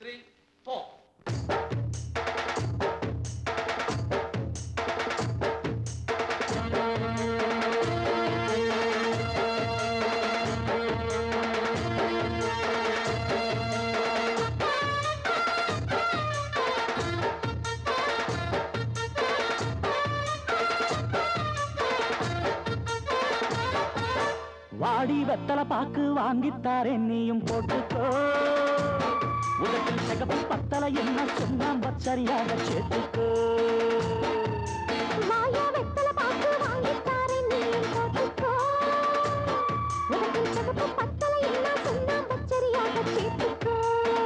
Three four வாடி வெத்தல பாக்கு வாங்கித்தாரே நீயும் போட்டுக்கோ உதட்டில் சிகப்பு பத்தல என்ன சொன்னாம் சரியாக சேர்த்துக்கோ மாயா வெத்தல பாக்கு வாங்கித்தாரே நீயும் போட்டுக்கோ உனக்கு சிகப்பு பத்தல என்ன சொன்னா பச்சரியாக சேர்த்துக்கோ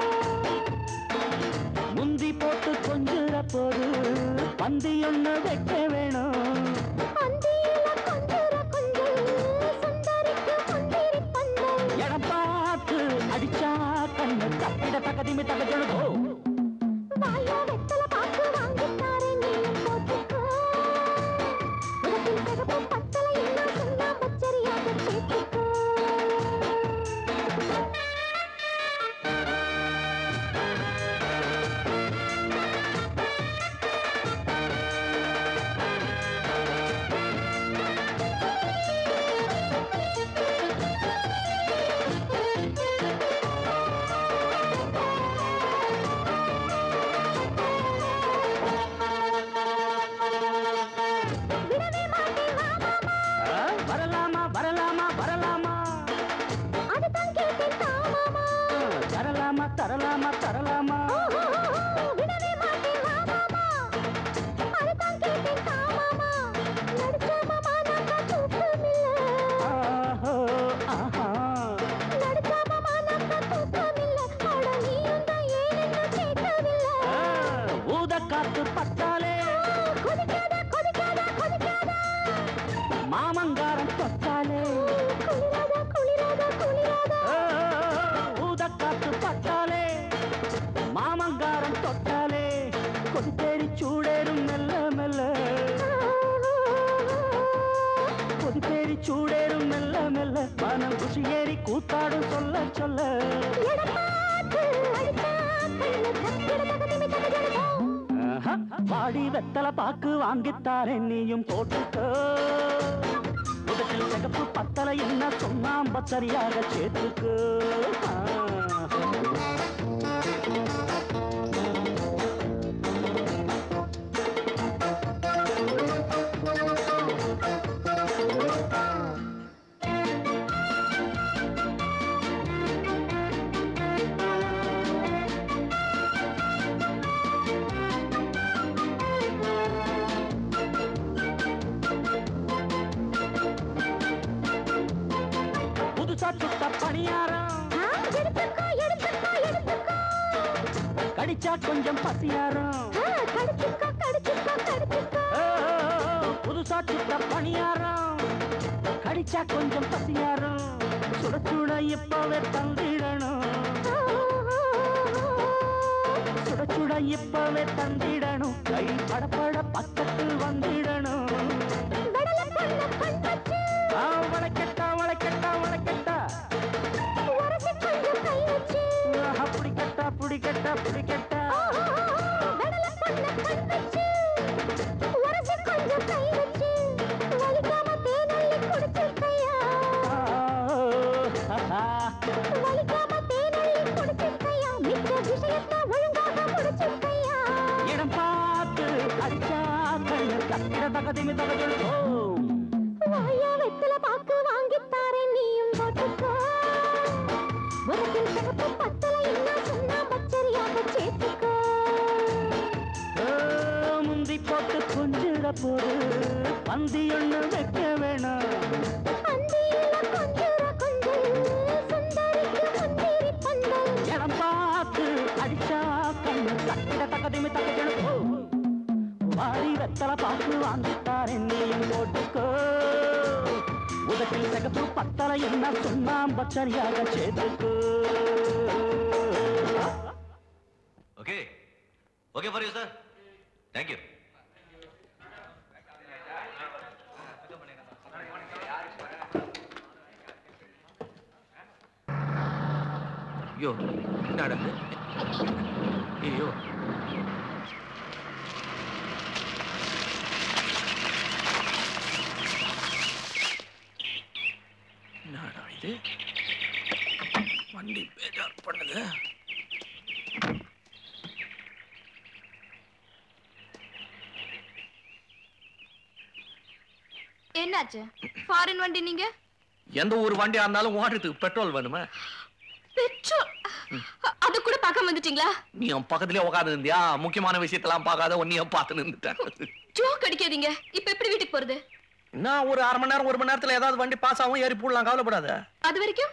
முந்தி போட்டு கொஞ்சுற போது பந்தி ஒண்ணு வைக்க வேணும் அந்தியில கொஞ்சுற கொஞ்சல் சுந்தரிக்கு முந்திரி பந்தல் இடம் பார்த்து அடிச்சா கண்ணு தப்பிட தகதிமி தகஜனோ மாயா வெத்தல பாக்கு வாங்கித்தாரே நீயும் போட்டுக்கோ உனக்கு சிகப்பு பத்தல என்ன சொன்னா பச்சரியாக சேர்த்துக்கோ விடவே மாட்டேன் வா மாமா வரலாமா வரலாமா வரலாமா அதுதான் கேட்டேன் தா மாமா தரலாமா தரலாமா தரலாமா ஓஹோ, விடவே மாட்டேன் வா மாமா அதுதான் கேட்டேன் தா மாமா நடிச்ச மாமா நாக்கா தூக்கமில்ல ஆஹோ, ஆஹா. நடிச்ச மாமா நாக்கா தூக்கமில்ல அட நீயும் தான் ஏனென்னு கேட்கவில்லை ஆ, ஊதக்காத்து பட்டாலே கொதிக்காத கொதிக்காத கொதிக்காத மாமங்காரம் தொட்டாலே குளிராத குளிராத குளிராத ஆ, ஊதக்காத்து பட்டாலே மாமங்காரம் தொட்டாலே கொதித்தேறி சூடேறும் மெல்ல மெல்ல கொதித்தேறி சூடேறும் மெல்ல மெல்ல மனம் குஷி ஏறி கூத்தாடும் சொல்ல சொல்ல எடப்பாத்து அடிச்சா கண்ணு தக்கிட தகதிமி தகஜனோ ஆஹா, வாடி வெத்தல பாக்கு வாங்கித்தாரே நீயும் போட்டுக்கோ உதட்டில் சிகப்பு பத்தல என்ன சொன்னாம் சரியாக சேர்த்துக்கோ ஆ. புதுசா சுட்ட பணியாரம் ஆ, எடுத்துக்கோ எடுத்துக்கோ எடுத்துக்கோ கடிச்சா கொஞ்சம் பசியாரம் ஆ, கடிச்சுக்கோ கடிச்சுக்கோ கடிச்சுக்கோ ஓ, புதுசா சுட்ட பணியாரம் கடிச்சா கொஞ்சம் பசியாரம் சுட சுட இப்பவே தந்திடணும் சுட சுட இப்பவே தந்திடணும் கை படப்பட பக்கத்தில் வந்திடணும் வெடல பண்ண கண் வச்சு ஆ, வளைக்கட்டா வளைக்கட்டா வளைக்கட்டா உரசி கொஞ்சம் கை வச்சு ஆஹா, பிடிக்கட்டா பிடிக்கட்டா பிடிக்கட்டா வெடல பண்ண கண் வச்சு உரசி கொஞ்சம் கை வச்சு வலிக்காம தேனள்ளி குடிச்சிருக்கையா ஆஹா. வலிக்காம தேனள்ளி குடிச்சிருக்கையா மிச்ச விஷயத்தை ஒழுங்காக முடிச்சிருக்கையா இடம் பார்த்து அடிச்சா கண்ணு கத்திர தகதிமி தகஜல் வாயா வெத்தல பாக்கு வாங்கித்தாரே நீயும் போட்டுக்கோ உனக்கில் சிகப்பு பத்தல என்ன சொன்னா பச்சரியாக சேர்த்துக்கோ முந்தி போட்டு கொஞ்சிட போது பந்தி ஒண்ணு வைக்க வேணாம் அந்தியில கொஞ்சுற கொஞ்சல் சுந்தரிக்கு முந்திரி பந்தல் இடம் பார்த்து அடிச்சா கண்ணு கத்திர தகதிமி தகஜல் வாரி வெத்தல பாக்கு வாங்கித்தார் என்னையும் போட்டுக்கோ உதட்டில் சிகப்பு பத்தல என்ன சொன்னாம் பச்சரியாக சேர்த்துக்கோ okay okay for you sir thank you ஐயோ என்னடா இது? ஐயோ என்னடா இது வண்டி பேஜார் பண்ணுது என்னாச்சு ஃபாரின் வண்டி நீங்க எந்த ஒரு வண்டியா இருந்தாலும் ஓடுறதுக்கு பெட்ரோல் வேணுமே பெட்ரோல் அது கூட பார்க்க வந்துட்டீங்களா நீ என் பக்கத்துலயே உட்காந்து இருந்தியா முக்கியமான விஷயத்தெல்லாம் பார்க்காத உன்னையும் பார்த்து நின்றுட்டேன் ஜோக் அடிக்காதீங்க இப்ப எப்படி வீட்டுக்கு போறது நான் ஒரு அரை மணி நேரம் ஒரு மணி நேரத்துல ஏதாவது வண்டி பாஸ் ஆகும் ஏறி போடலாம் கவலைப்படாத அது வரைக்கும்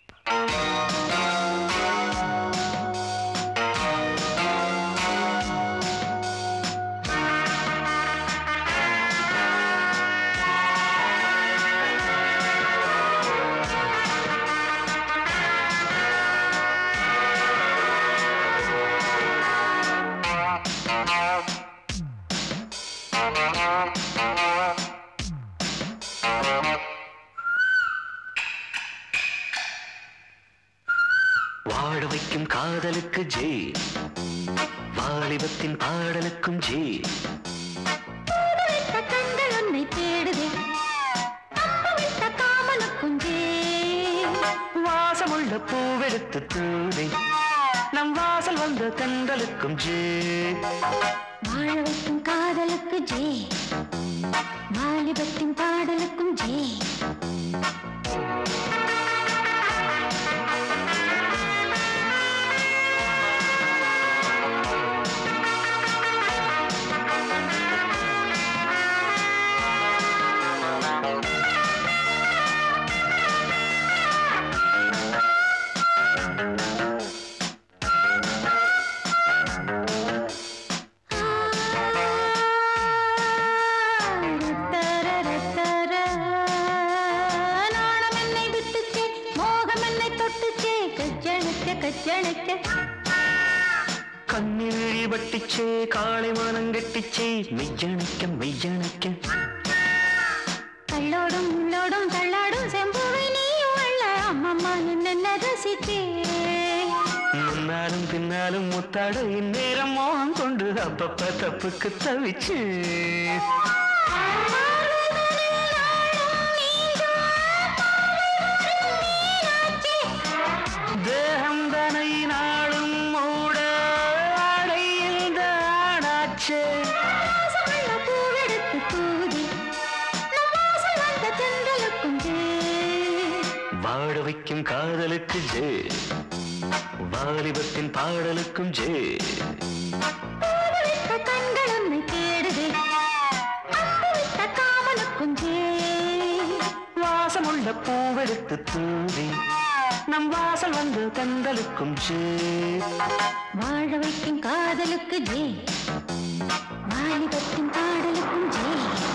வாழ வைக்கும் காதலுக்கு ஜே வாலிபத்தின் பாடலுக்கும் ஜே விட்ட கண்கள் உன்னை தேடுதே விட்ட காமனுக்கும் வாசமுள்ள பூவெடுத்து தூதை நம் வாசல் வந்த கண்களுக்கும் ஜே வாழ வைக்கும் காதலுக்கு ஜே வாலிபத்தின் பாடலுக்கும் ஜே நாணம் என்னை விட்டுச்சே மோகம் என்னை தொட்டுச்சே கஜ்ஜணிக்க கஜ்ஜணிக்க கண்ணிழி பட்டிச்சே காளை மானங்கட்டிச்சே மெய்யணிக்க மெய்யணிக்க கள்ளோடும் உள்ளோடும் தள்ளாடும் செம்புவை நீயும் அள்ள அம்மம்மா என்ன ரசித்தே முன்னாலும் பின்னாலும் முத்தாட இந்நேரம் மோகம் கொண்டு அப்பப்ப தப்புக்கு தவிச்சு தேகம் தனை நாளும் மூட அடையில் தானாச்சே பூவெடுத்து தூதி நம் வாசல் வந்த தென்றலுக்கும் ஜே வாழ வைக்கும் காதலுக்கு ஜே வாலிபத்தின் பாடலுக்கும் ஜே விட்ட கண்கள் உன்னை தேடுதே அன்பு விட்ட காமனுக்கும் ஜே வாசமுள்ள பூவெடுத்து தூவி நம் வாசல் வந்து கந்தலுக்கும் ஜே வாழ வைக்கும் காதலுக்கு ஜே வாலிபத்தின் பாடலுக்கும் ஜே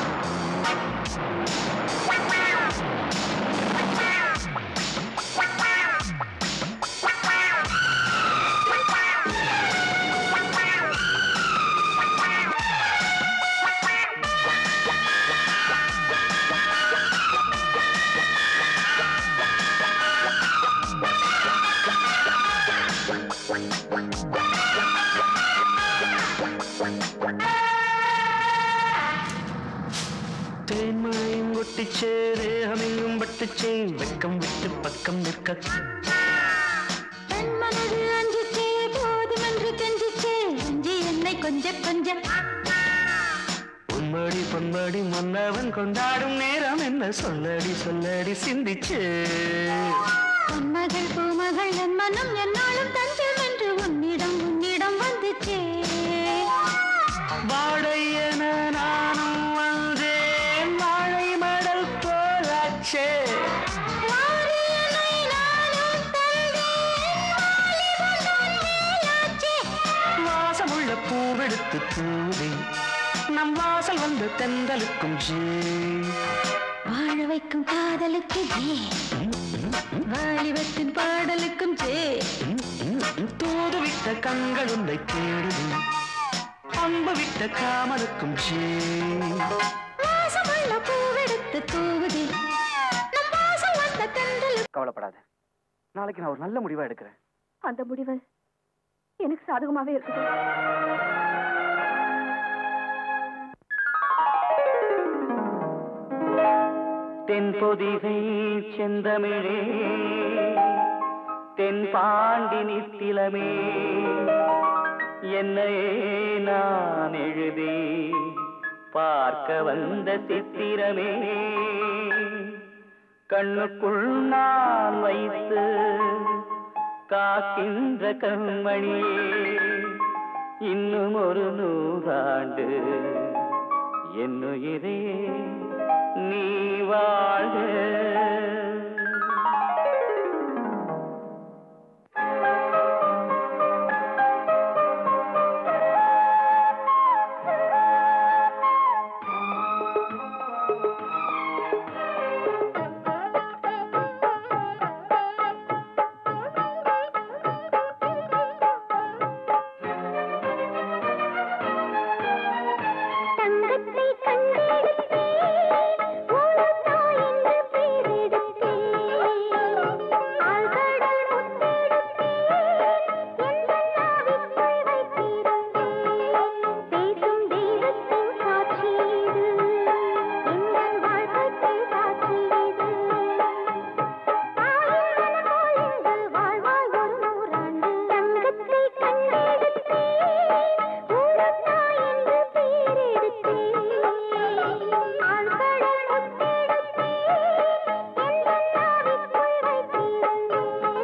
தேன்மழையும் கொட்டிச்சே தேகமெங்கும் பட்டுச்சே வெக்கம் விட்டு பக்கம் நிற்க தன் மனது அஞ்சிச்சே போதுமென்று கெஞ்சிச்சே அஞ்சி என்னை கொஞ்ச கொஞ்ச உன்மடி பொன்மடி மன்னவன் கொண்டாடும் நேரம் என்ன சொல்லடி சொல்லடி சிந்திச்சே பொன்மகள் பூமகள் என் மனம் என்னாலும் தஞ்சம் என்று உன்னிடம் உன்னிடம் வந்துச்சே வாழை என நானும் வந்தேன் வாழை மடல் போலாச்சே வாரியனை நானும் தந்தேன் வாலிபன் மேலாச்சே வாசமுள்ள பூவெடுத்து தூவி நம் வாசல் வந்து தெந்தலுக்கும் ஜே வாழ வைக்கும் காதலுக்கு ஜே வாலிபத்தின் பாடலுக்கும் ஜே தூது விட்ட கண்கள் உன்னை தேடுது அம்பு விட்ட காமலுக்கும் ஜே வாசமுள்ள பூவெடுத்து தூவுதே நம் வாசல் வந்த தென்றலுக்கு கவலைப்படாத நாளைக்கு நான் ஒரு நல்ல முடிவா எடுக்கிறேன் அந்த முடிவு எனக்கு சாதகமாவே இருக்குது தென்பொதிகை செந்தமிழே தென் பாண்டி நித்திலமே என்னையே நான் எழுதி பார்க்க வந்த சித்திரமே கண்ணுக்குள் நான் வைத்து காக்கின்ற கண்மணியே இன்னும் ஒரு நூறாண்டு என்னுயிரே நீ வாழ்க தங்கத்தை கண்டெடுத்தேன் ஊரத்தா என்று பேரெடுத்தேன் ஆழ்கடல் முத்தெடுத்தேன் எந்த நாவிற்குள் வைத்திருந்தேன் பேசும் தெய்வத்தின் சாட்சி இது எங்கள் வாழ்க்கைக்கு சாட்சி இது தாயின் மனம் போல் இங்கு வாழ்வாய் ஒரு நூறாண்டு தங்கத்தை கண்டெடுத்தேன் ஊரத்தா என்று பேரெடுத்தேன் ஆழ்கடல் முத்தெடுத்தேன் எந்த நாவிற்குள் வைத்திருந்தேன்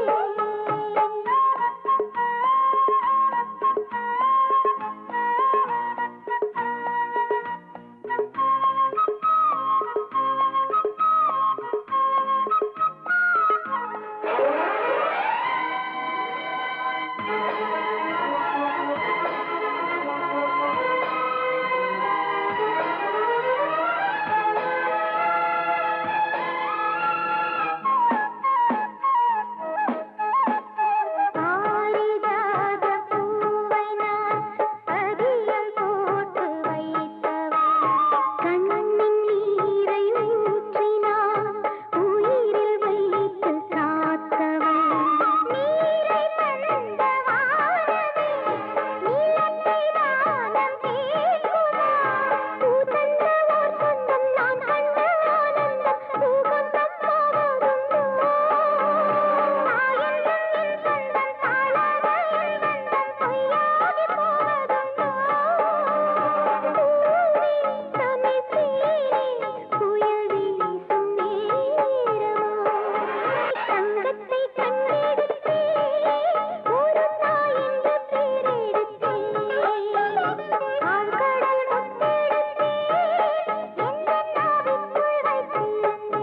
பாரிஜாத பூவை நான் அதிகம் போட்டு வைத்தவன் கண்ணின் நீரை ஊற்றினான் உயிரில் வைத்து காத்தவன் நீரை தந்த வானமே நீலத்தை வானம் கேட்குமா பூ தந்த ஓர் சொந்தம் நான் கண்ட ஆனந்தம் பூகம்பம் போவதுண்டோ தாயென்றும் என் சொந்தம் தாழாத என் பந்தம் பொய்யாகி போவதுண்டோ பூவே தன்னை சீரே புயல் வீசும் நேரமோ தங்கத்தை கண்டெடுத்தேன் ஒரு தாய் என்று பேரெடுத்தேன் ஆழ்கடல் முத்தெடுத்தேன் எந்த நாவிற்குள்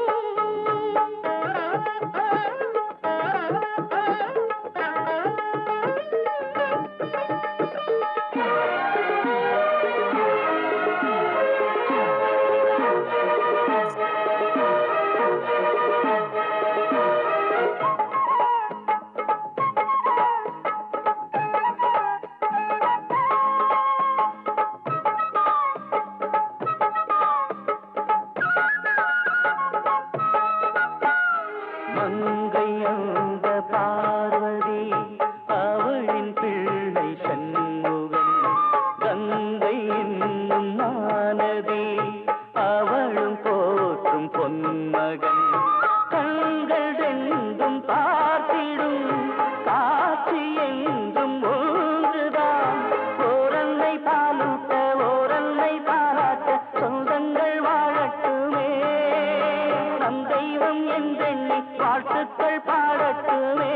மங்கை அந்த பார்வதி அவளின் பிள்ளை சண்முகன் கங்கை என்னும் மானதி அவளும் போற்றும் பொன்மகன் கண்கள் ரெண்டும் பார்த்திடும் காட்சி எங்கும் ஒன்றுதான் ஓரன்னை பாலூட்ட ஓரன்னை பாராட்ட சொந்தங்கள் வாழட்டுமே நம் தெய்வம் என்றெண்ணி வாழ்த்துக்கள் பாடட்டுமே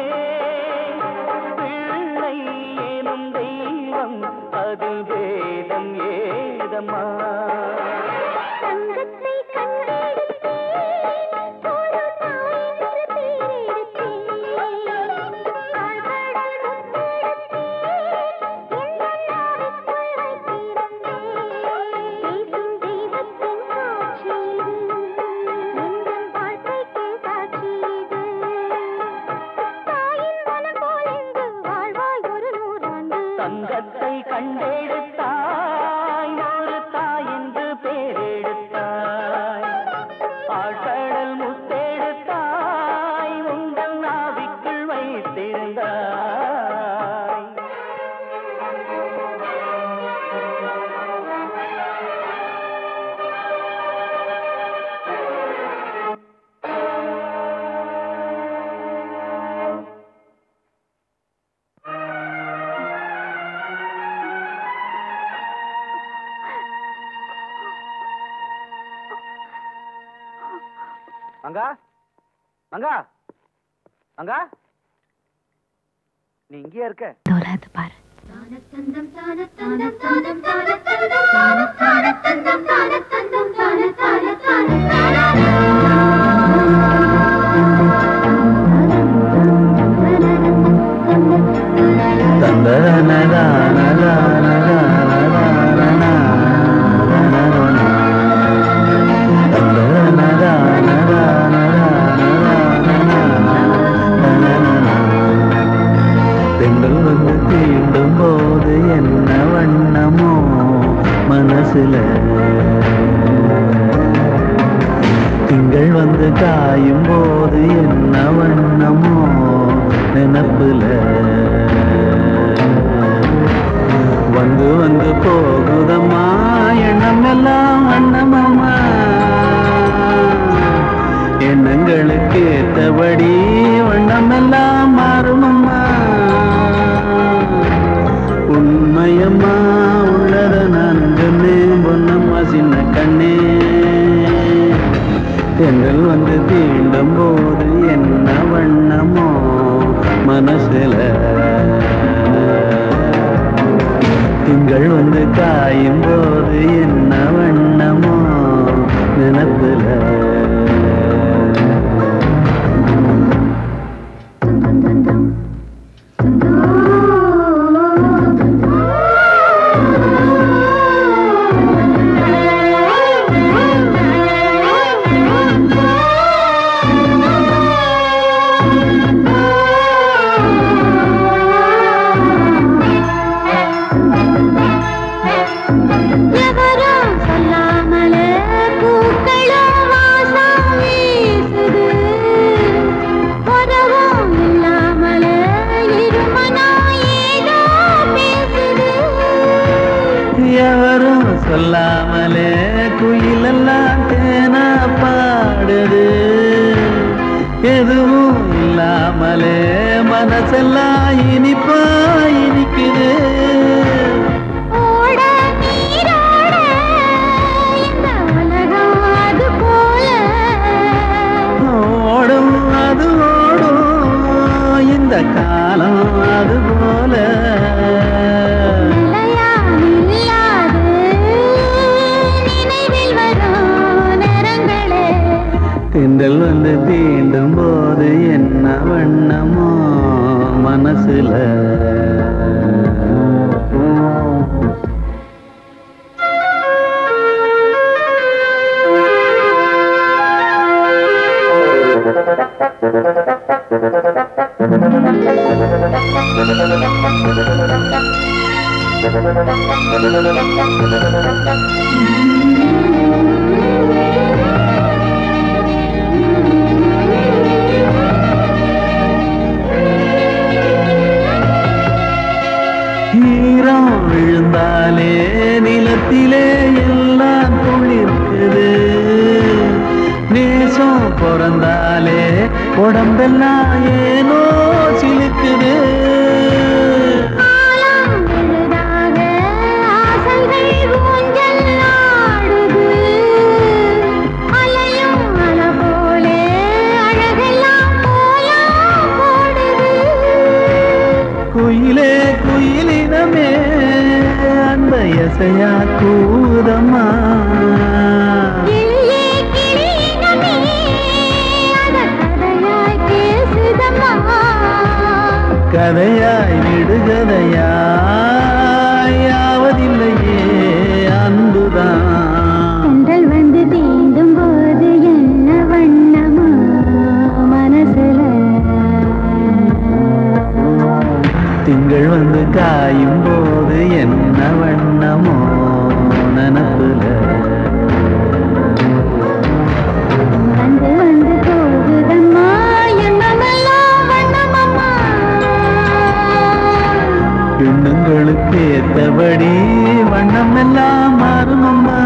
பிள்ளை எனும் தெய்வம் அதில் வேதம் ஏதம்மா தங்கத்தை கண்டெடுத்தேன் ஒரு தாய் என்று பேரெடுத்தேன் ஆழ்கடல் முத்தெடுத்தேன் எந்த நாவிற்குள் வைத்திருந்தேன் பேசும் தெய்வத்தின் சாட்சி இது எங்கள் வாழ்க்கைக்கு சாட்சி இது தாயின் மனம் போல் இங்கு வாழ்வாய் ஒரு நூறாண்டு தங்கத்தை கண்டெடுத்தாய் ஒரு தாய் என்று பேரெடுத்தாய் ஆழ்கடல் முத்தெடுத்தாய் உங்கள் நாவிக்குள் வைத்திருந்தாய் மங்கா மங்கா மங்கா நீ இங்கேயா இருக்க தோலாது பாரு பெண்கள் வந்து தீண்டும் போது என்ன வண்ணமோ மனசுல திங்கள் வந்து காயும் போது என்ன வண்ணமோ நினப்புல வந்து வந்து போகுதம்மா எண்ணம் எல்லாம் வண்ணமம்மா எண்ணங்களுக்கு ஏற்றபடி வண்ணம் எல்லாம் மாறுமம்மா உண்மையம்மா உள்ளத நான் சொன்னேன் பொன்னம்மா சின்ன கண்ணே தென்றல் வந்து தீண்டும் போது என்ன வண்ணமோ மனசுல திங்கள் வந்து காயும் போது என்ன வண்ணமோ நினப்புல எவரும் சொல்லாமலே பூக்களும் வாசம் வீசுது உறவும் இல்லாமலே இருமனம் ஏதோ பேசுது எவரும் சொல்லாமலே குயிலெல்லாம் தேனா பாடுது எதுவும் இல்லாமலே மனசெல்லாம் இனிப்பா இனிக்குது ஓட நீரோட இந்த உலகம் அது போல ஓடும் அது ஓடும் இந்த காலம் அது போல நிலையா இல்லாது நினைவில் வரும் நேரங்களே திண்டல் வந்து தீண்டும் போது என்ன வண்ணமோ மனசுல ஈரம் விழுந்தாலே நிலத்திலே எல்லாம் குளிர்க்குது நேசம் பிறந்தாலே உடம்பெல்லாம் ஏனோ சிலுக்குது காலம் விழுதாக ஆசைகள் ஊஞ்சல் ஆடுது அலையும் அலை போலே அழகெல்லாம் கோலம் போடுது குயிலே குயிலினமே அந்த எசையா கூதம்மா கிளியே கிளியினமே அத கதையாய் பேசுதம்மா கதையாய் விடுகதையாய் யாவதில்லையே அன்புதான் சென்றல் வந்து தீண்டும் போது என்ன வண்ணமா மனசுல திங்கள் வந்து காயும் போது என்ன வண்ணமோ நனப்புல வந்து வந்து போகுதம்மா எண்ணமெல்லாம் வண்ணமம்மா எண்ணங்களுக்கு ஏத்தபடி வண்ணம் எல்லாம் மாறுமம்மா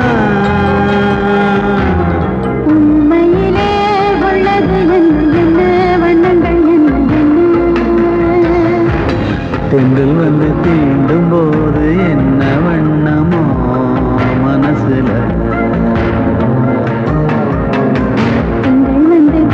உண்மையிலே உள்ளது என்ன என்ன வண்ணங்கள் என்ன என்ன தென்றல் வந்து தீண்டும் போது என்ன வண்ணமோ மனசுல திங்கள் வந்து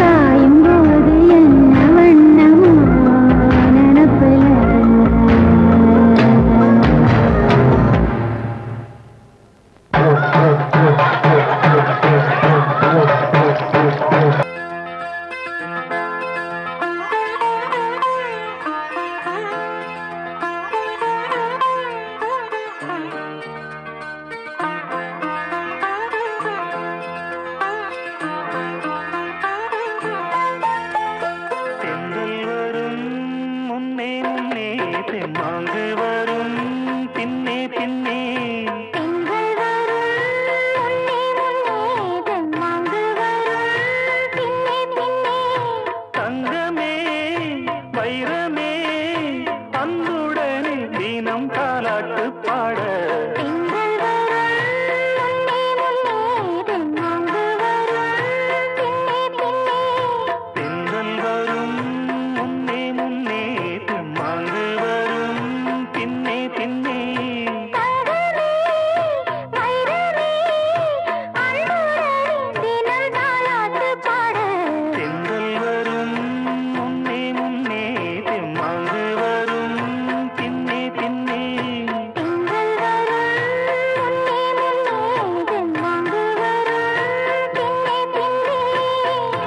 தீனம் தாலாட்டு பாட திங்கள் வரும் முன்னே முன்னே தென்னாங்கு வரும் பின்னே பின்னே தென்றல் வரும் முன்னே முன்னே தெம்மாங்கு வரும் பின்னே பின்னே தகமே வைரமே அன்புடனே தினம் தாலாட்டு பாட தென்றல் வரும் முன்னே முன்னே தெம்மாங்கு வரும் பின்னே பின்னே திங்கள் வரும் முன்னே முன்னே தென்னாங்கு வரும் பின்னே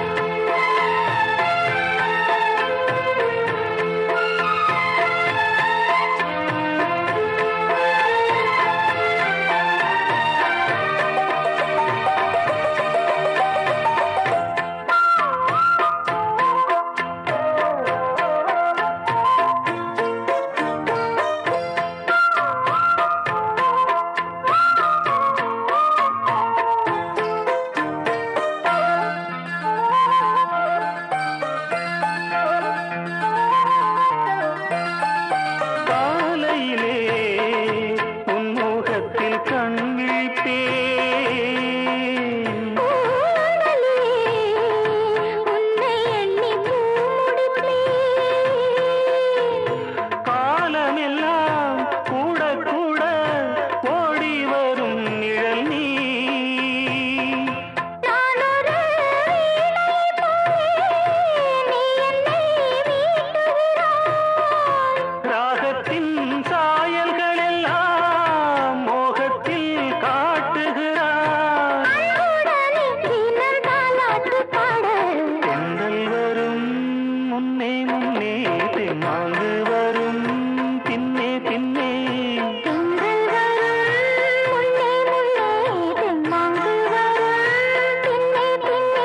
காலையிலே உன் முகத்தில் கண் விழிப்பேன் பூவனலே உன்னை எண்ணி பூமுடிப்பேன் காலமெல்லாம் கூட கூட ஓடி வரும் நிழல் நீ நான் ஒரு வீணை போலே நீ என்னை மீட்டுகிறாய் ராகத்தின் சாயல்கள் எல்லாம் மோகத்தில் காட்டுகிறார் அன்புடனே தினம் தாலாட்டு பாட தென்றல் வரும் முன்னே முன்னே தெம்மாங்கு வரும் பின்னே பின்னே திங்கள் வரும் முன்னே முன்னே தென்னாங்கு வரும் பின்னே பின்னே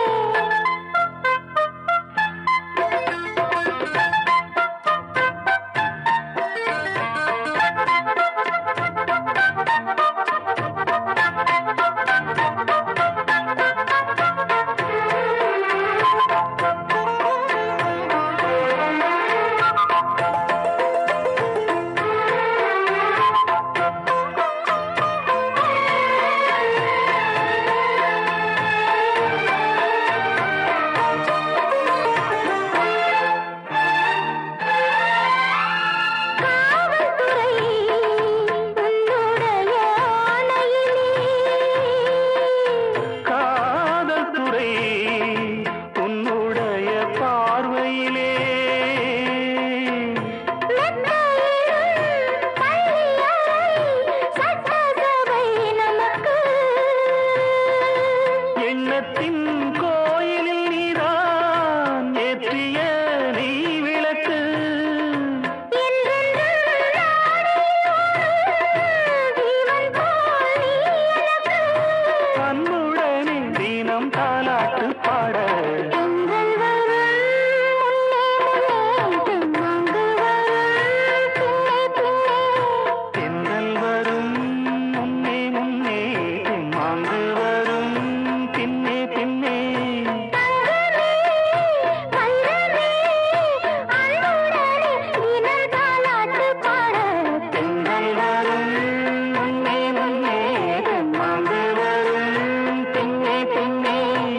காவல்துறை உன்னுடைய ஆணையிலே காதல் துறை உன்னுடைய பார்வையிலே மெத்தையிலும் பள்ளியறை சட்டசபை நமக்கு எண்ணத்தின் கோயிலில் நீதான் ஏற்றிய நீ விளக்கு என்றென்றும் ஜீவன் போல் நீ எனக்கு அன்புடனே தீனம் தாலாட்டு பாட திங்கள் வரும் முன்னே முன்னே தென்னாங்கு வரும் பின்னே பின்னே தென்றல் வரும் முன்னே முன்னே தெம்மாங்கு வரும் பின்னே பின்னே தங்கமே வைரமே அன்புடனே தினம் தாலாட்டு பாட தென்றல் வரும் முன்னே முன்னே தெம்மாங்கு வரும் பின்னே பின்னே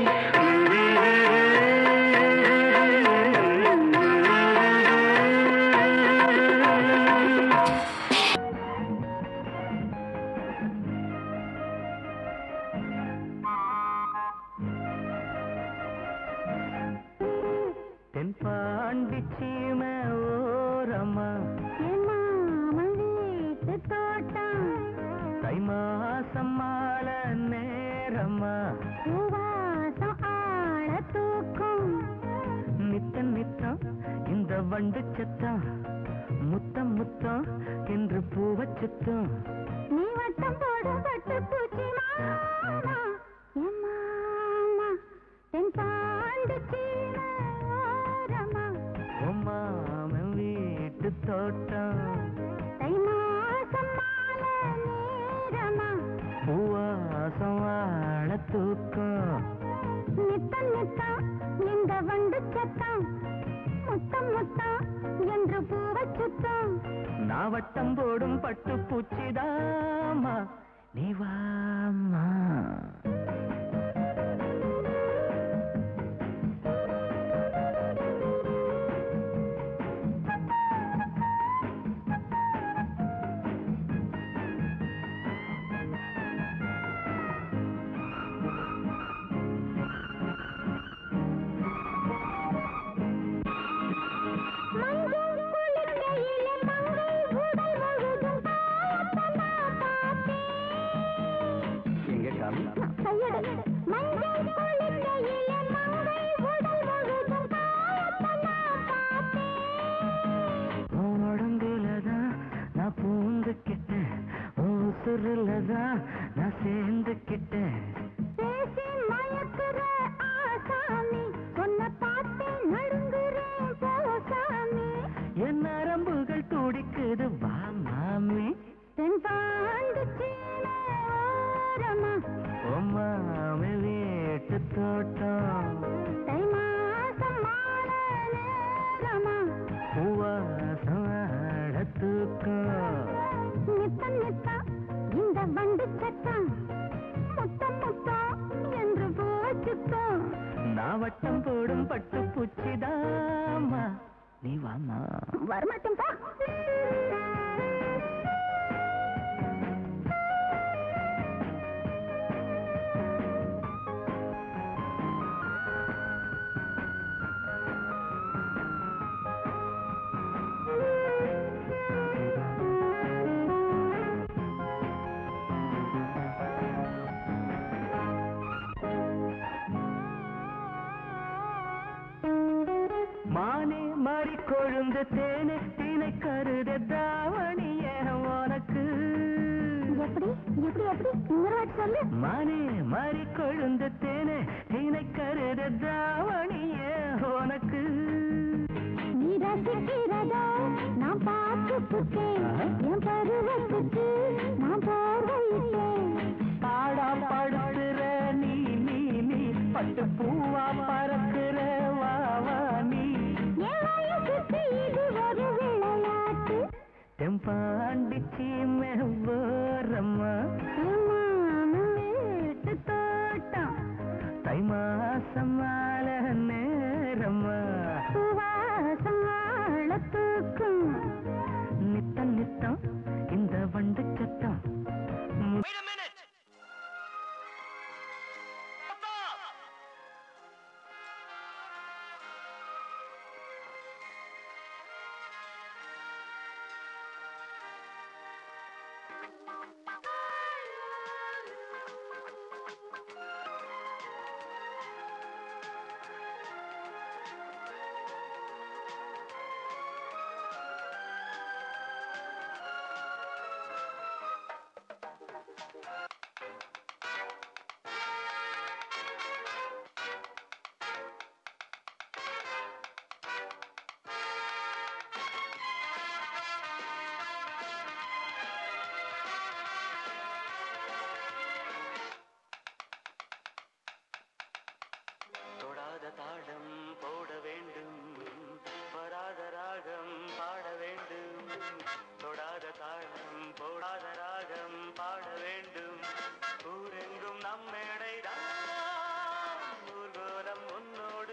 தென்பாண்டி சீம ஓரம்மா என் மாமன் வீட்டு தோட்டம் தை மாசம் மாலை நேரம்மா பூவாசம் ஆள தூக்கும் நித்தம் நித்தம் இந்த வண்டு சத்தம் முத்தம் முத்தம் என்று பூவச் சுத்தம் நீ வட்டம் போடும் பட்டு பூச்சி மாமா என் மாமா தென் பாண்டு ஓரமா உம்மாமன் வீட்டு தோட்டம் தை மாசம் மாலை நேரமா பூவாசம் வாழ தூக்கம் நித்தம் நித்தம் இந்த வண்டு சத்தம் முத்தம் முத்தம் என்று பூவச் சுத்தம் நான் நான் வட்டம் போடும் பட்டு பூச்சிதாமா நீ வாமா மஞ்சள் குளிக்கையிலே மங்கை உடல் முழுதும் காயத்தை நான் பார்த்தேன். எங்க காமி கையெடு. மஞ்சள் குளிக்கையிலே மங்கை உடல் முழுதும் காயத்தை நான் பார்த்தேன். உன் உடம்புலதான் நான் பூந்துக்கிட்டேன் உன் உசுருலதான் நான் சேர்ந்துக்கிட்டேன் பேசி மயக்குற ஆசாமி உன்னை பார்த்தே நடுங்குறேன் போசாமி என் நரம்புகள் துடிக்குது வா மாமி தென்பாண்டு சீன ஓரமா ஓ மாமி வீட்டு தோட்டம் தை மாசம் மாற நேரமா பூவாசம் ஆட தூக்கம் நித்தம் நித்தம் இந்த வண்டு சத்தம் முத்தம் முத்தம் என்று போச்சுக்கோ நான் வட்டம் போடும் பட்டு பூச்சிதாமா நீ வாமா வரமாட்டேன் பா மானே மாறி கொழுந்து தேனே தினை கருத தாவணிய உனக்கு எப்படி எப்படி எப்படி இன்னொரு வாட்டி சொல்லு மானே மாறி கொழுந்து தேனே தினை கருத தாவணிய உனக்கு நீ ரசிக்கிறதா நான் பார்த்துட்டேன் என் பருவத்துக்கு நான் போர்வையிட்டேன் பாடா படுத்துற நீ நீ நீ பட்டு பூவா பறக்குற வா வா நீ என் வயசுக்கு இது ஒரு விளையாட்டு தெம்பாண்டி சீமை ஓரம்மா என் மாமன் வீட்டு தோட்டம் தை மாசம் மாலை நேரம்மா சுவாசம் ஆள தூக்கும் நித்தம் நித்தம் இந்த வண்டு சத்தம் Wait a minute! தொடாத தாளம் போட வேண்டும் வராத ராகம் பாட வேண்டும் தொடாத தாளம் போடாத ராகம் பாட வேண்டும் ஊரெங்கும் நம் மேடைதான் ஊர்கோலம் உன்னோடு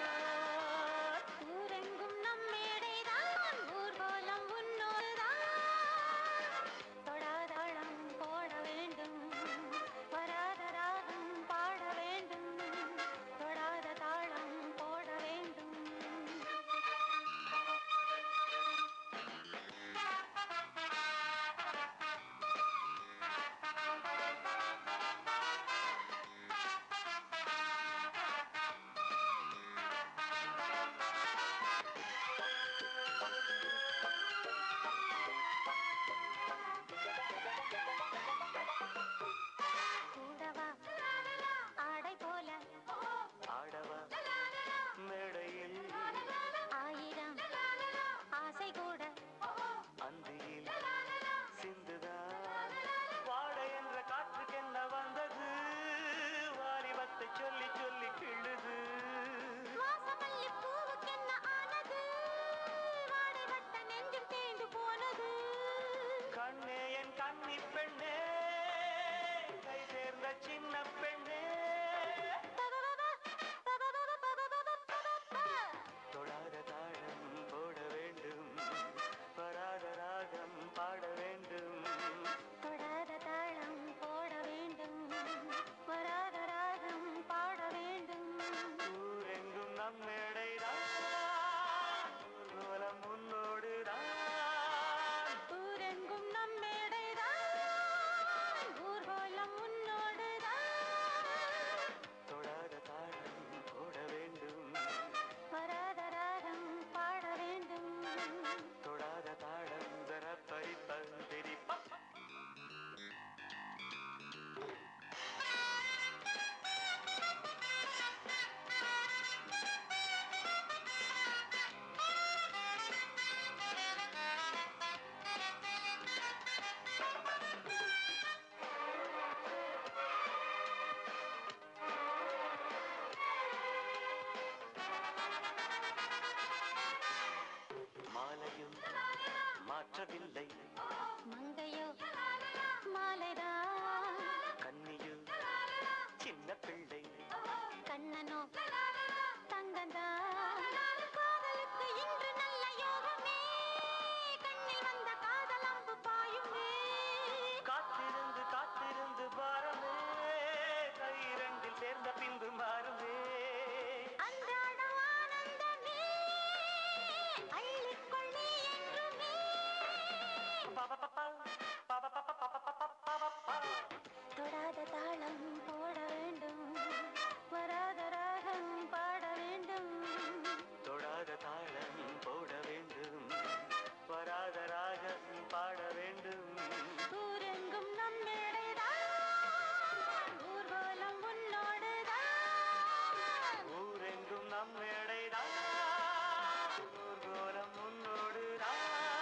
ஊரெங்கும் நம் மேடைதான் ஊர்வலம் உன்னோடுதான் தொடாதாளம் போட வேண்டும் வராத ராகம் பாட வேண்டும் தொடாத தாளம் போட வேண்டும் தொடாத தாளம் போட வேண்டும் வராத ராகம் பாட வேண்டும் தொடாத தாளம் போட வேண்டும் வராத ராகம் பாட வேண்டும் ஊரெங்கும் நம் மேடைதான் ஊர்வலம் உன்னோடுதான் ஊரெங்கும் நம் மேடைதான் ஊர்கோலம் முன்னோடுதான்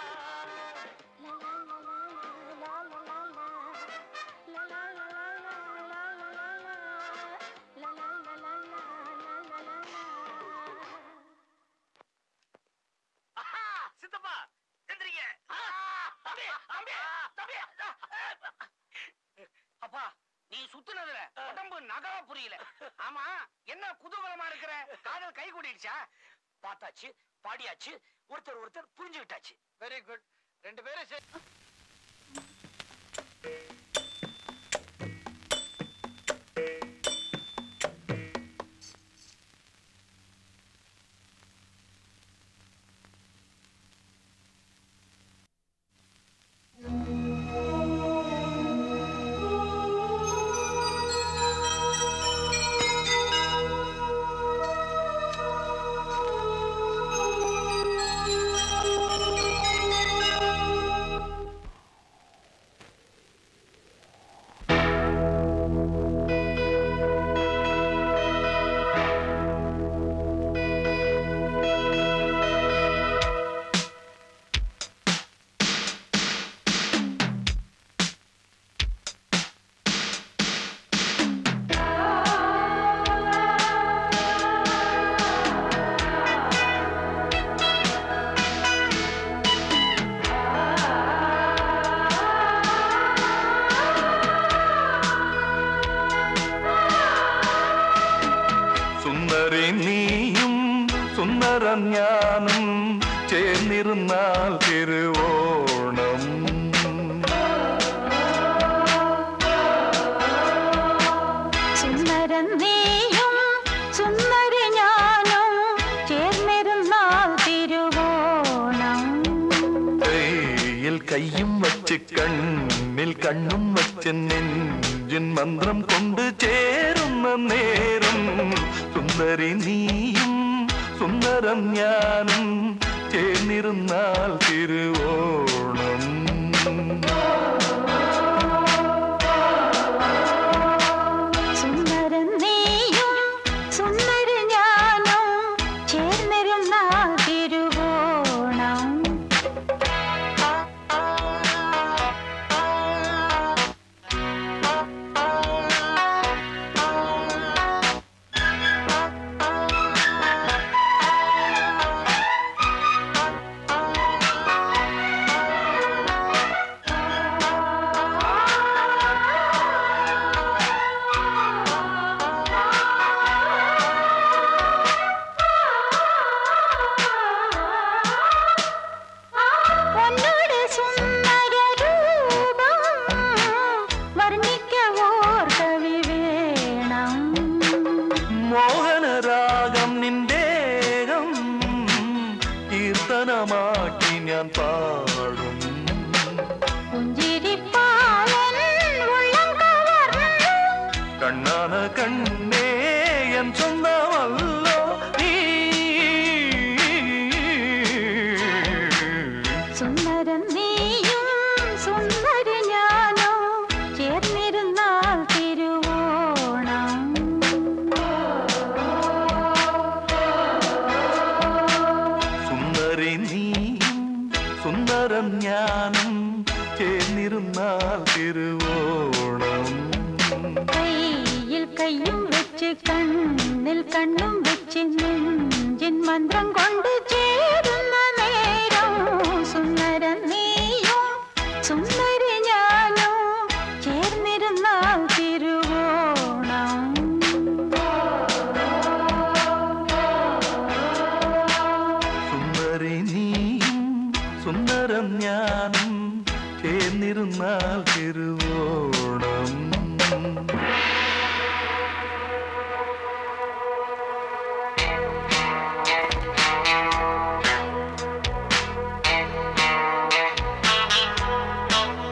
சித்தப்பா எந்திரிங்க தம்பி தம்பி தம்பி அப்பா நீ சுத்துனதுல உடம்பு நகர புரியல ஆமா என்ன குதூகலமா இருக்கிற காதல் கை கூடிடுச்சா பார்த்தாச்சு பாடியாச்சு ஒருத்தர் ஒருத்தர் புரிஞ்சுக்கிட்டாச்சு வெரி குட் ரெண்டு பேரும் சே- സുന്ദരി നീയും സുന്ദരം ഞാനും ചേർന്നിരുന്നാൽ തിരുവോണം സുന്ദരൻ നീയും സുന്ദരി ഞാനും ചേർന്നിരുന്നാൽ തിരുവോണം കയ്യിൽ കയ്യും വച്ച് കണ്ണിൽ കണ്ണും വച്ച് നെഞ്ചിൻ മന്ത്രം കൊണ്ട് ചേരുന്ന നേരം സുന്ദരി നീയും സുന്ദരം ഞാനും ചേർന്നിരുന്നാൽ തിരുവോണം സുന്ദരൻ നീയും സുന്ദരി ഞാനും ചേർന്നിരുന്നാൽ തിരുവോണം உன்னோடு சுந்தர ரூபம் வர்ணிக்க ஓர் கவி வேണം മോഹനരാഗം നിന്റേകം കീർത്തനമാക്കി ഞാൻ പാടും പുഞ്ചിരിപ്പാലൻ ഉള്ളം കവർന്നു കണ്ണാന കണ്ണേ എൻ സ്വന്തമല്ലോ നീ സുന്ദരൻ നീയും സുന്ദരി ഞാനും ചേർന്നിരുന്നാൽ തിരുവോണം സുന്ദരി നീയും സുന്ദരം ഞാനും ചേർന്നിരുന്നാൽ തിരുവോണം കയ്യിൽ കയ്യും വെച്ച് കണ്ണിൽ കണ്ണും വെച്ച് നെഞ്ചിൻ മന്ത്രം കൊണ്ട് ചേരുന്ന നേരം സുന്ദരൻ നീയും സുന്ദരി ഞാനും ചേർന്നിരുന്നാൽ തിരുവോണം സുന്ദരി നീയും സുന്ദരം ഞാനും ചേർന്നിരുന്നാൽ തിരുവോണം ആ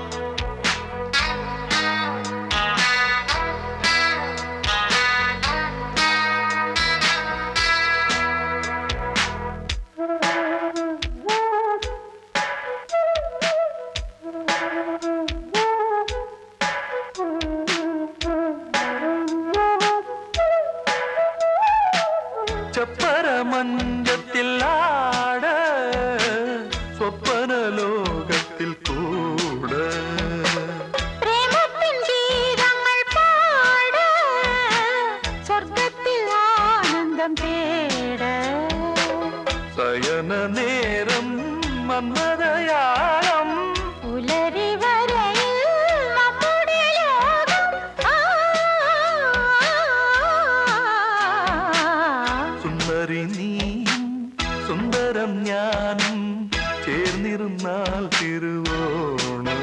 கூட பிரேமத்தின் கீதங்கள் பாட சொர்க்கத்தில் ஆனந்தம் தேட சயன நேரம் மன்மதயாரம் உலரி வரையில் நம்முடைய யோகம். ஆ, സുന്ദരി നീയും സുന്ദരം ഞാനും ചേർന്നിരുന്നാൽ തിരുവോണം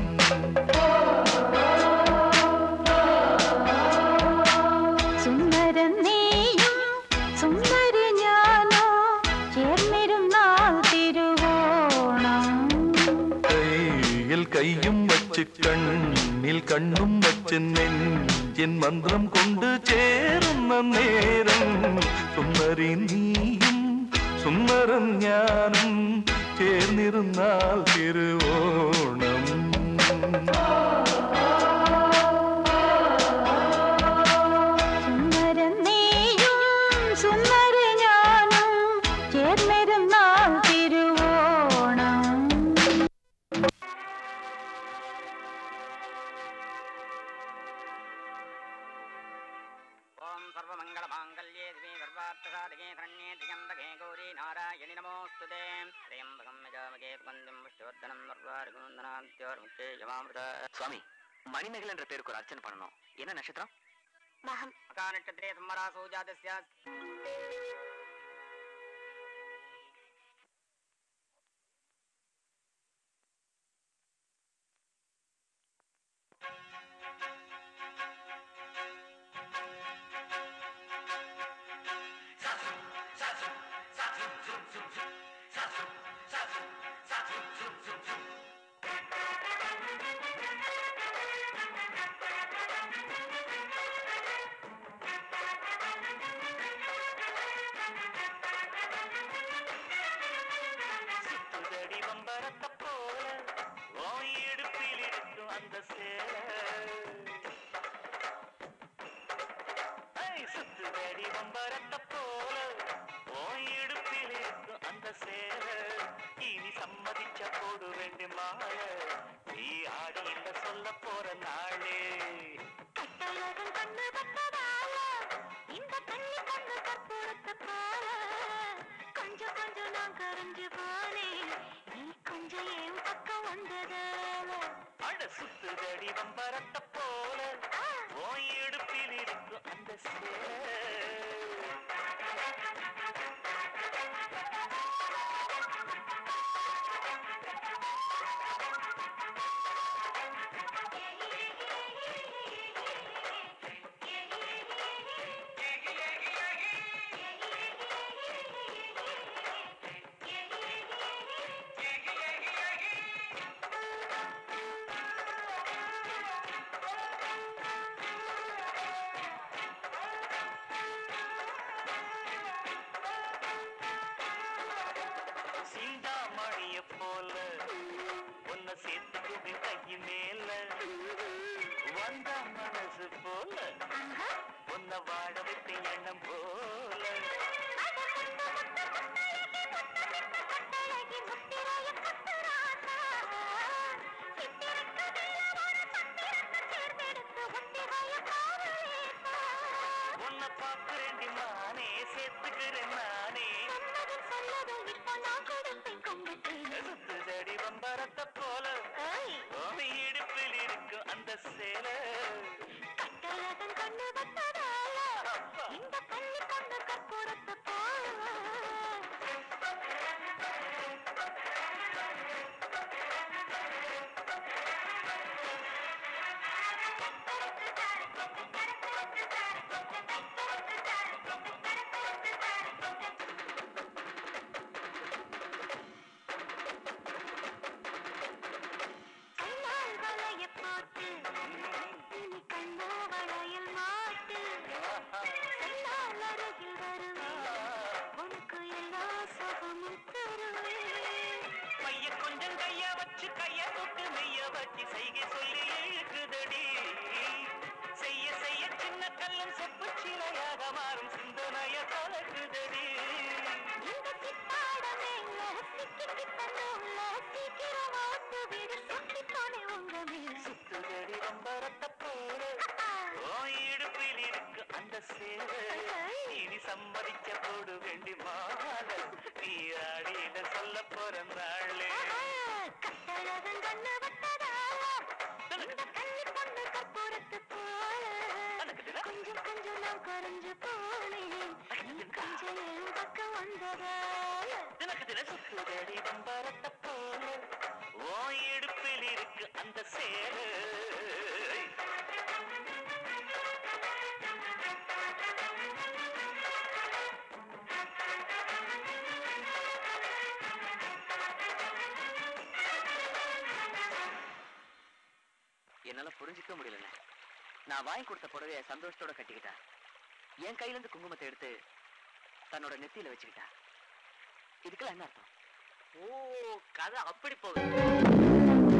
സുന്ദരം നീയും സുന്ദരി ഞാനോ ചേർന്നിരുന്നാൽ തിരുവോണം കയ്യിൽ കൈയും വച്ച് കണ്ണിൽ കണ്ണും വച്ച് നെഞ്ചിൻ മന്ത്രം കൊണ്ട് ചേരുന്ന നേരം സുന്ദരി നീയും സുന്ദരം ഞാനും ചേർന്നിരുന്നാൽ തിരുവോണം സുന്ദരം നീയും സുന്ദരി ഞാനും ചേർന്നിരുന്നാൽ തിരുവോണം ஓம் சர்வமங்கள மாங்கல்யே திவே சர்வார்த்தசாதகே சரண்யே திரியம்பகே கௌரி நாராயணி நமோஸ்துதே திரியம்பகம் யஜாமகே சுகந்தம் விஷ்ணுவர்தனம் சர்வார்குந்தனாத்யோர்முக்தே யமாமிருத சுவாமி மணிமேகல் என்ற பேருக்கு ஒரு அர்ச்சனை பண்ணணும் என்ன நட்சத்திரம் மகம் மகா நட்சத்திரே சம்மரா சூஜாதஸ்ய சுத்துதடி வம்பரத்தை போல உன் இடுப்பில் இருக்கும் அந்த சேலை ஐ, சுத்துதடி வம்பரத்தை போல உன் இடுப்பில் இருக்கும் அந்த சேலை இனி சம்மதிச்ச போடு ரெண்டு மாலை நீ ஆடி இல்ல சொல்ல போற நாளே கட்டழகன் கண்ணு பட்டதால இந்த கண்ணி கண்ணு கற்பூரத்தை போல கொஞ்சம் கொஞ்சம் நான் கரைஞ்சு போனேன் நீ கொஞ்சம் என் பக்கம் வந்ததால அட சுத்துதடி வம்பரத்தை போல உன் இடுப்பில் இருக்கும் அந்த சேலை சிந்தாமணிய போல உன்னை சேர்த்துக்குது கைய மேல வந்த மனசு போல உன்னை வாழ வைத்த எண்ணம் போல கட்டழகி முத்திரைய கட்டுறானா சித்திரக்கு நீலமான சத்திரத்தை தேர்ந்தெடுத்து ஒத்திரைய காவலேசா உன்னை பார்க்கிறேன் நானே சேர்த்துக்கிறேன் நானே சொன்னதும் சொல்லதும் இப்போ நான் கொடுப்பேன் கொண்டுட்டேன் சுத்துதடி வம்பரத்தை போல உன் இடுப்பில் இருக்கும் அந்த சேலை கட்டழகன் கண்ணு பட்டதால இந்த பள்ளி கண்ணு கற்பூரத்தை போல கையால் வளைய போட்டு இனி கண்ணோ வளையல் மாட்டு கையால் அருகில் வருவேன் உனக்கு எல்லா சுகமும் தருவேன் மைய கொஞ்சம் கைய வச்சு கைய தொட்டு மெய்ய வச்சு செய்கை சொல்லி இழுக்குதடி செய்ய செய்ய சின்ன கல்லும் செப்பு சிலையாக மாறும் சிந்தனைய கலக்குதடி இந்த சித்தாடமே சிக்கிக்கிட்ட நூல்ல சீக்கிரம் ஓட்டு வீடு சுத்தித்தானே உங்க மேல் சுத்துதடி வம்பரத்த போல ஓ இடுப்பில் இருக்கு அந்த சேவை இனி சம்மதிக்க போடு வேண்டி மாலை நீ ஆடியில சொல்ல போற நாளே கட்டழகன் கண்ணு வட்டதால இந்த கள்ளி பொண்ணு கற்பூரத்து போல கொஞ்சம் கொஞ்சம் நான் குறைஞ்சு போனேன் நீ கொஞ்சம் என் பக்கம் வந்ததால தினக்கு தின சுத்துதடி வம்பரத்த போல ஓ இடுப்பில் இருக்கு அந்த சேவை என்னால புரிஞ்சுக்க முடியலண்ணே நான் வாங்கி கொடுத்த புடவைய சந்தோஷத்தோட கட்டிக்கிட்டா என் கையில இருந்து குங்குமத்தை எடுத்து தன்னோட நெத்தியில வச்சுக்கிட்டா இதுக்கெல்லாம் என்ன அர்த்தம் ஓ கதை அப்படி போகுது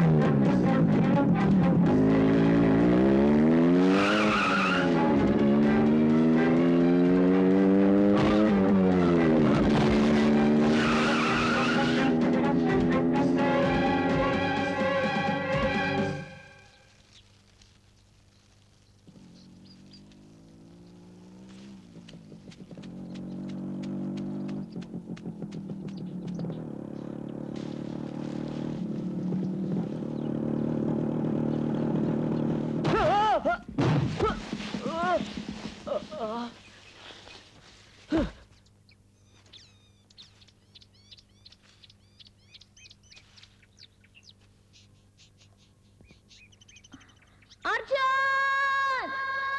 அர்ஜுன்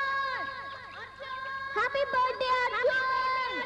ஹாப்பி பர்த்டே அர்ஜுன்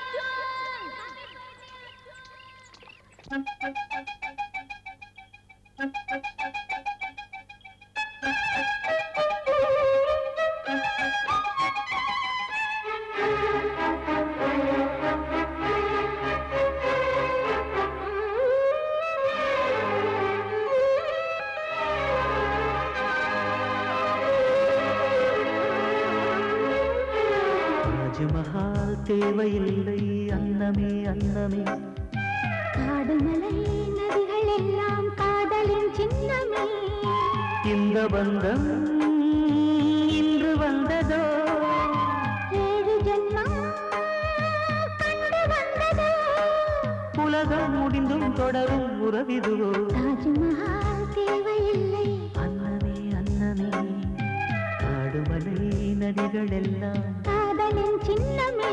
தாஜ்மஹால் தேவையில்லை அன்னமே அன்னமே காடுமலை நதிகள் எல்லாம் காதலின் சின்னமே இந்த பந்தம் இன்று வந்ததோ ஏழு ஜென்மம் கண்டு வந்ததோ உலகம் முடிந்தும் தொடரும் உறவிதுவோ தாஜ்மஹால் தேவையில்லை அன்னமே அன்னமே காடுமலை நதிகள் எல்லாம் காதலின் சின்னமே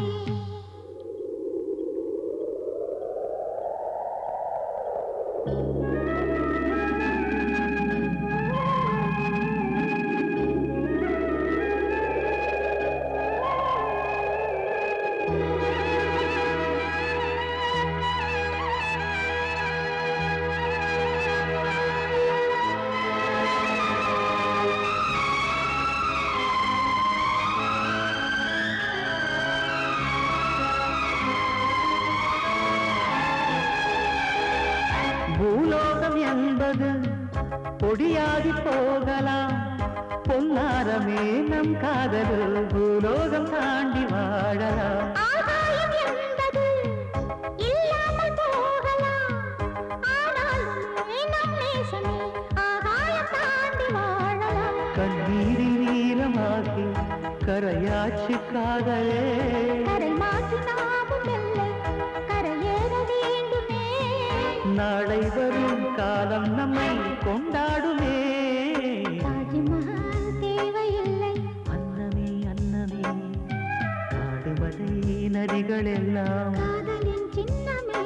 பூலோகம் என்பது பொடியாகி போகலாம் பொன்னாரமே நம் காதல் பூலோகம் தாண்டி வாழலாம் ஆகாயம் என்பது இல்லாமல் போகலாம் ஆனாலும் நம் நேசமே ஆகாயம் தாண்டி வாழலாம் கண்ணீரில் நீரமாகி கரையாட்சி காதலே கரை மாற்றி நாமும் வெல்ல கரையேற வேண்டுமே நாளை வரும் காலம் நம்மை கொண்டாடுமே தாஜ்மஹால் தேவையில்லை அன்னமே அன்னமே காடுமலை நதிகள் எல்லாம் காதலின் சின்னமே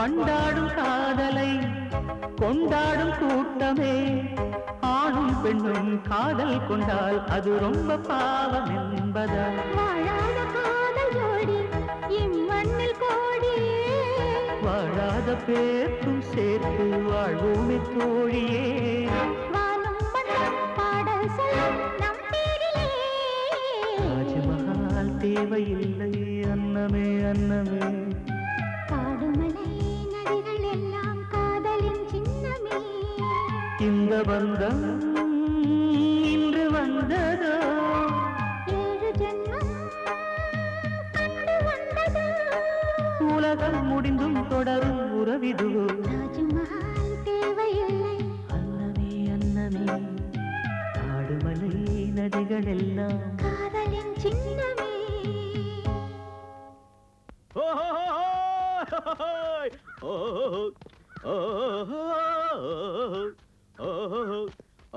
பண்டாடும் காதலை கொண்டாடும் கூட்டமே ஆணும் பெண்ணும் காதல் கொண்டால் அது ரொம்ப பாவம் என்பதால் வாழாத காதல் ஜோடி இம்மண்ணில் கோடி வாழாத பேர்க்கும் சேர்த்து வாழ்வோமே தோழியே வானும் மண்ணும் பாடல் சொல்லும் நம் பேரிலே ராஜமஹால் தேவையில்லை அன்னமே அன்னமே காடுமலை நதிகள் எல்லாம் காதலின் சின்னமே இந்த பந்தம் இன்று வந்ததோ ஏழு ஜென்மம் கண்டு வந்ததோ உலகம் முடிந்தும் தொடரும் உறவிதுவோ ராஜமஹால் தேவையில்லை அன்னமே அன்னமே காடுமலை நதிகள் எல்லாம் காதலின் சின்னமே